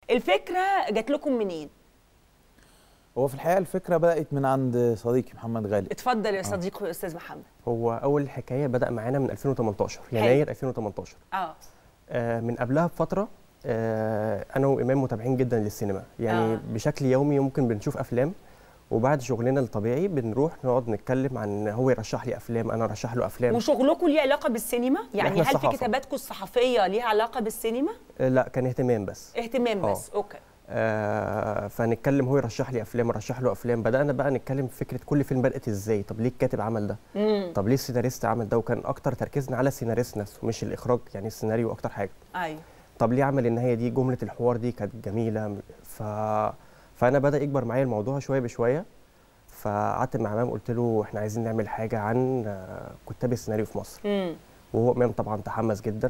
الفكره جات لكم منين هو في الحقيقه الفكره بدات من عند صديقي محمد غالي اتفضل يا صديقي استاذ محمد هو اول حكايه بدا معانا من 2018 يناير 2018 اه آه من قبلها بفتره آه انا وامام متابعين جدا للسينما يعني آه. آه. بشكل يومي ممكن بنشوف افلام وبعد شغلنا الطبيعي بنروح نقعد نتكلم عن هو يرشح لي افلام انا ارشح له افلام وشغلكم ليه علاقه بالسينما يعني إحنا هل في الصحافة. كتاباتكم الصحفيه ليها علاقه بالسينما آه لا كان اهتمام بس اهتمام آه. بس اوكي آه فنتكلم هو يرشح لي افلام ارشح له افلام بدانا بقى نتكلم في فكره كل فيلم بدات ازاي طب ليه الكاتب عمل ده امم طب ليه السيناريست عمل ده وكان اكتر تركيزنا على السيناريست نفسه مش الاخراج يعني السيناريو اكتر حاجه ايوه طب ليه عمل النهايه دي جمله الحوار دي كانت جميله ف فانا بدا يكبر معايا الموضوع شويه بشويه فقعدت مع امام قلت له احنا عايزين نعمل حاجه عن آه، كتاب السيناريو في مصر امم وهو امام طبعا تحمس جدا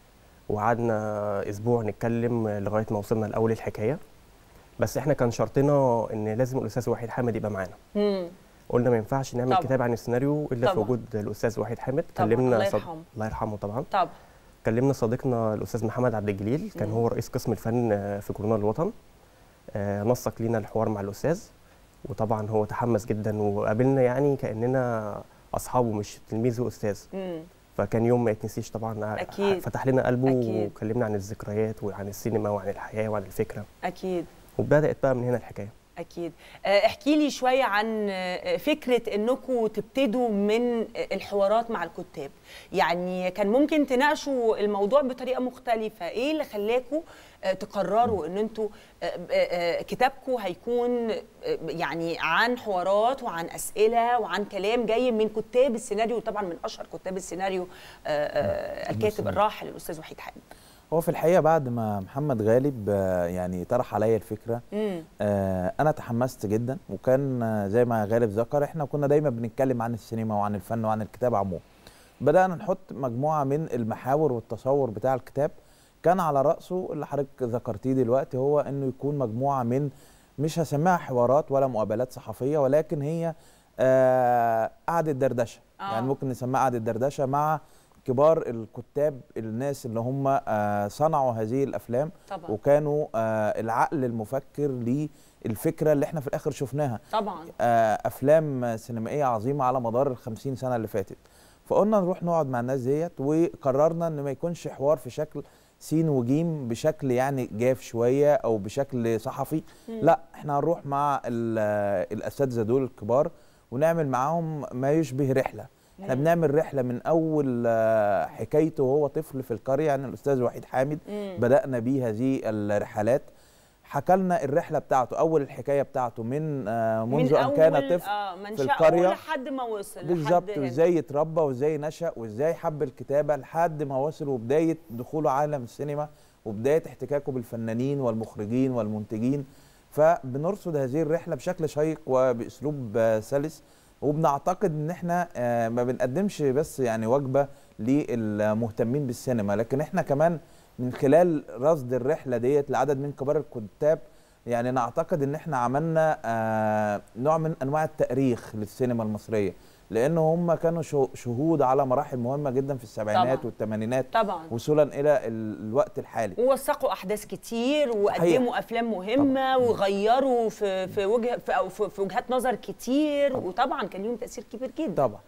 وقعدنا اسبوع نتكلم لغايه ما وصلنا لاول الحكايه بس احنا كان شرطنا ان لازم الاستاذ وحيد حامد يبقى معانا امم قلنا ما ينفعش نعمل طبعا. كتاب عن السيناريو الا في طبعا. وجود الاستاذ وحيد حامد طبعا، الله صد- يرحمه. الله يرحمه طبعا طب كلمنا صديقنا الاستاذ محمد عبد الجليل كان مم. هو رئيس قسم الفن آه، في جورنال الوطن آه، نسق لينا الحوار مع الاستاذ وطبعا هو تحمس جدا وقابلنا يعني كاننا اصحابه مش تلميذ واستاذ امم فكان يوم ما يتنسيش طبعا أكيد. فتح لنا قلبه أكيد. وكلمنا عن الذكريات وعن السينما وعن الحياه وعن الفكره اكيد وبدات بقى من هنا الحكايه اكيد آه، احكي لي شويه عن آه، فكره انكم تبتدوا من آه، الحوارات مع الكتاب يعني كان ممكن تناقشوا الموضوع بطريقه مختلفه ايه اللي خلاكم آه، تقرروا ان انتوا آه، آه، آه، كتابكم هيكون آه، يعني عن حوارات وعن اسئله وعن كلام جاي من كتاب السيناريو طبعا من اشهر كتاب السيناريو آه، آه، الكاتب الراحل الاستاذ وحيد حامد هو في الحقيقه بعد ما محمد غالب آه، يعني طرح عليا الفكره امم آه، انا تحمست جدا وكان آه، زي ما غالب ذكر احنا كنا دايما بنتكلم عن السينما وعن الفن وعن الكتاب عموما بدانا نحط مجموعه من المحاور والتصور بتاع الكتاب كان على راسه اللي حضرتك ذكرتيه دلوقتي هو انه يكون مجموعه من مش هسميها حوارات ولا مقابلات صحفيه ولكن هي آه، قعده دردشه آه. يعني ممكن نسميها قعده دردشه مع كبار الكتاب الناس اللي هم آه، صنعوا هذه الافلام طبعا وكانوا آه العقل المفكر للفكره اللي احنا في الاخر شفناها طبعا آه افلام سينمائيه عظيمه على مدار ال 50 سنه اللي فاتت فقلنا نروح نقعد مع الناس ديت وقررنا ان ما يكونش حوار في شكل سين وجيم بشكل يعني جاف شويه او بشكل صحفي لا احنا هنروح مع ال- آه، الاساتذه دول الكبار ونعمل معاهم ما يشبه رحله احنا بنعمل رحله من اول آه، حكايته وهو طفل في القريه يعني الاستاذ وحيد حامد مم. بدأنا بيه هذه الرحلات حكى لنا الرحلة بتاعته أول الحكاية بتاعته من آه، منذ أن كان أول- طفل آه من في شقه القرية. لحد ما وصل بالظبط لحد هنا. وازاي يتربى وازاي نشأ وازاي حب الكتابة لحد ما وصل وبداية دخوله عالم السينما وبداية احتكاكه بالفنانين والمخرجين والمنتجين فبنرصد هذه الرحلة بشكل شيق وبأسلوب آه، سلس وبنعتقد ان احنا آه، ما بنقدمش بس يعني وجبة للمهتمين بالسينما لكن احنا كمان من خلال رصد الرحلة ديت لعدد من كبار الكتاب يعني نعتقد ان احنا عملنا آه نوع من انواع التاريخ للسينما المصريه لان هم كانوا شو- شهود على مراحل مهمه جدا في السبعينات طبعاً. والثمانينات طبعا وصولا الى ال- الوقت الحالي ووثقوا احداث كتير وقدموا صحيح. افلام مهمه وغيروا في في وجه في أو في في وجهات نظر كتير وطبعا كان ليهم تاثير كبير جدا طبعا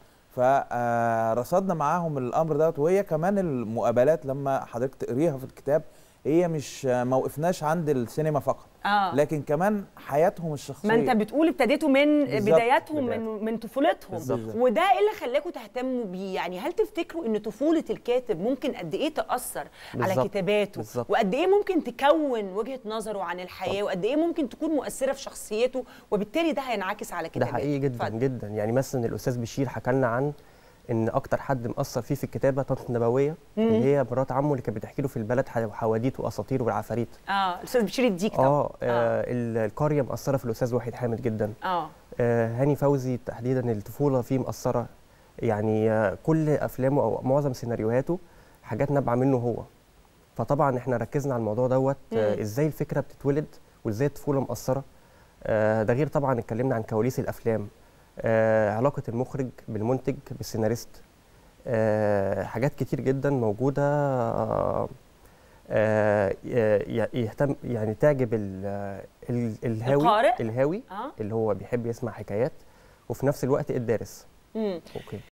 فرصدنا معاهم الامر دوت وهي كمان المقابلات لما حضرتك تقريها في الكتاب هي مش ما وقفناش عند السينما فقط اه لكن كمان حياتهم الشخصيه ما انت بتقول ابتديتوا من بالظبط. بداياتهم من من طفولتهم بالظبط. وده ايه اللي خلاكم تهتموا بيه يعني هل تفتكروا ان طفوله الكاتب ممكن قد ايه تاثر على بالظبط. كتاباته بالظبط. وقد ايه ممكن تكون وجهه نظره عن الحياه وقد ايه ممكن تكون مؤثره في شخصيته وبالتالي ده هينعكس على ده كتاباته حقيقي جدا اتفضل. جدا يعني مثلا الاستاذ بشير حكى لنا عن ان اكتر حد مأثر فيه في الكتابه طنط النبويه اللي هي مرات عمه اللي كانت بتحكي له في البلد حواديت واساطير والعفاريت اه الاستاذ بشير الديك طبعا اه, آه ال- القريه مأثره في الاستاذ وحيد حامد جدا اه آه هاني فوزي تحديدا الطفوله فيه مأثره يعني آه كل افلامه او معظم سيناريوهاته حاجات نابعه منه هو فطبعا احنا ركزنا على الموضوع دوت آه مم. ازاي الفكره بتتولد وازاي الطفوله مأثره آه ده غير طبعا اتكلمنا عن كواليس الافلام آه علاقه المخرج بالمنتج بالسيناريست آه حاجات كتير جدا موجوده آه آه، ي- يهتم يعني تعجب ال- ال- الهاوي القارئ؟ الهاوي اه اللي هو بيحب يسمع حكايات وفي نفس الوقت الدارس مم. اوكي